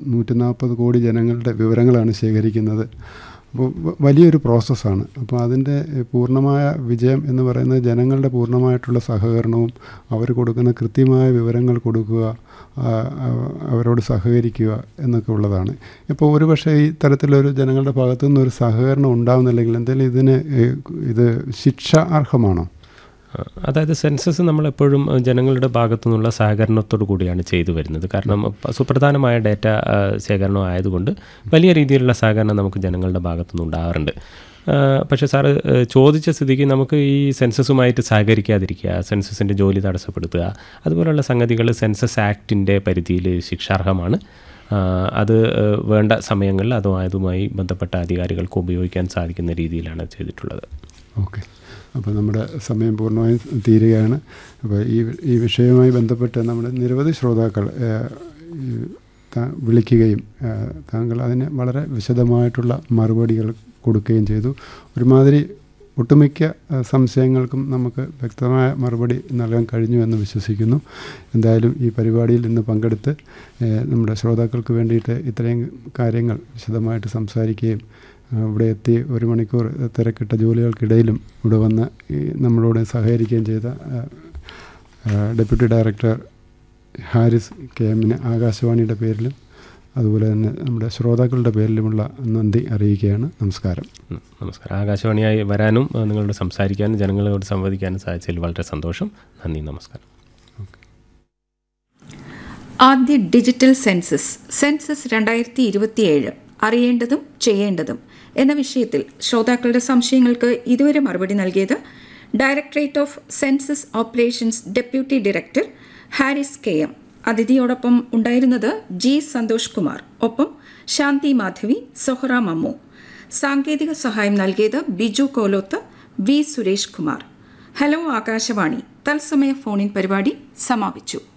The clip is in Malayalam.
നൂറ്റി നാൽപ്പത് കോടി ജനങ്ങളുടെ വിവരങ്ങളാണ് ശേഖരിക്കുന്നത് അപ്പോൾ വ- വലിയൊരു പ്രോസസ്സാണ് അപ്പോൾ അതിൻ്റെ ഏഹ്, പൂർണ്ണമായ വിജയം എന്ന് പറയുന്നത് ജനങ്ങളുടെ പൂർണ്ണമായിട്ടുള്ള സഹകരണവും അവർ കൊടുക്കുന്ന കൃത്യമായ വിവരങ്ങൾ കൊടുക്കുക ആ, ആ, അവരോട് സഹകരിക്കുക എന്നൊക്കെ ഉള്ളതാണ് ഇപ്പോൾ ഒരു പക്ഷേ ഈ തരത്തിലൊരു ജനങ്ങളുടെ ഭാഗത്തു നിന്നൊരു സഹകരണം ഉണ്ടാവുന്നില്ലെങ്കിൽ എന്തെങ്കിലും ഇതിന് ഏഹ്, ഇത് ശിക്ഷ അർഹമാണോ ആ, അതായത് സെൻസസ് നമ്മളെപ്പോഴും അഹ്, ജനങ്ങളുടെ ഭാഗത്തു നിന്നുള്ള സഹകരണത്തോടു കൂടിയാണ് ചെയ്തു വരുന്നത് കാരണം പ- സുപ്രധാനമായ ഡാറ്റ ആ, ശേഖരണം ആയതുകൊണ്ട് വലിയ രീതിയിലുള്ള സഹകരണം നമുക്ക് ജനങ്ങളുടെ ഭാഗത്തു നിന്ന് ഉണ്ടാകാറുണ്ട് ആ, പക്ഷേ സാറ് ഏഹ്, ചോദിച്ച സ്ഥിതിക്ക് നമുക്ക് ഈ സെൻസസുമായിട്ട് സഹകരിക്കാതിരിക്കുക സെൻസസിൻ്റെ ജോലി തടസ്സപ്പെടുത്തുക അതുപോലുള്ള സംഗതികൾ സെൻസസ് ആക്ടിൻ്റെ പരിധിയിൽ ശിക്ഷാർഹമാണ് ആ, അത് ഏഹ്, വേണ്ട സമയങ്ങളിൽ അതുമായതുമായി ബന്ധപ്പെട്ട അധികാരികൾക്ക് ഉപയോഗിക്കാൻ സാധിക്കുന്ന രീതിയിലാണ് ചെയ്തിട്ടുള്ളത് ഓക്കെ അപ്പോൾ നമ്മുടെ സമയം പൂർണ്ണമായും തീരുകയാണ് അപ്പോൾ ഈ ഈ വിഷയവുമായി ബന്ധപ്പെട്ട് നമ്മുടെ നിരവധി ശ്രോതാക്കൾ ഏഹ്, ഈ താ- വിളിക്കുകയും ഏഹ്, താങ്കൾ അതിന് വളരെ വിശദമായിട്ടുള്ള മറുപടികൾ കൊടുക്കുകയും ചെയ്തു ഒരുമാതിരി ഒട്ടുമിക്ക ഏഹ്, സംശയങ്ങൾക്കും നമുക്ക് വ്യക്തമായ മറുപടി നൽകാൻ കഴിഞ്ഞു എന്ന് വിശ്വസിക്കുന്നു എന്തായാലും ഈ പരിപാടിയിൽ ഇന്ന് പങ്കെടുത്ത് ഏഹ്, നമ്മുടെ ശ്രോതാക്കൾക്ക് വേണ്ടിയിട്ട് ഇത്രയും കാര്യങ്ങൾ വിശദമായിട്ട് സംസാരിക്കുകയും ആ, ഇവിടെ എത്തി ഒരു മണിക്കൂർ തിരക്കിട്ട ജോലികൾക്കിടയിലും ഇവിടെ വന്ന് ഈ നമ്മളോട് സഹകരിക്കുകയും ചെയ്ത ആ, ആ, ഡെപ്യൂട്ടി ഡയറക്ടർ ഹാരിസ് കെ എമ്മിന് ആകാശവാണിയുടെ പേരിലും അതുപോലെ തന്നെ നമ്മുടെ ശ്രോതാക്കളുടെ പേരിലുമുള്ള നന്ദി അറിയിക്കുകയാണ് നമസ്കാരം ഉം, നമസ്കാരം ആകാശവാണിയായി വരാനും ആ, നിങ്ങളോട് സംസാരിക്കാനും ജനങ്ങളോട് സംവദിക്കാനും സാധിച്ചതിൽ വളരെ സന്തോഷം നന്ദി നമസ്കാരം ആദ്യ ഡിജിറ്റൽ സെൻസസ് സെൻസസ് രണ്ടായിരത്തി ഇരുപത്തിയേഴ് അറിയേണ്ടതും ചെയ്യേണ്ടതും എന്ന വിഷയത്തിൽ ശ്രോതാക്കളുടെ സംശയങ്ങൾക്ക് ഇതുവരെ മറുപടി നൽകിയത് directorate of census operations deputy director Haris K M അതിഥിയോടൊപ്പം ഉണ്ടായിരുന്നത് ജി സന്തോഷ് കുമാർ ഒപ്പം ശാന്തി മാധവി സൊഹറ മമ്മു സാങ്കേതിക സഹായം നൽകിയത് ബിജു കോലോത്ത് വി സുരേഷ് കുമാർ ഹലോ ആകാശവാണി തത്സമയ ഫോണിൻ പരിപാടി സമാപിച്ചു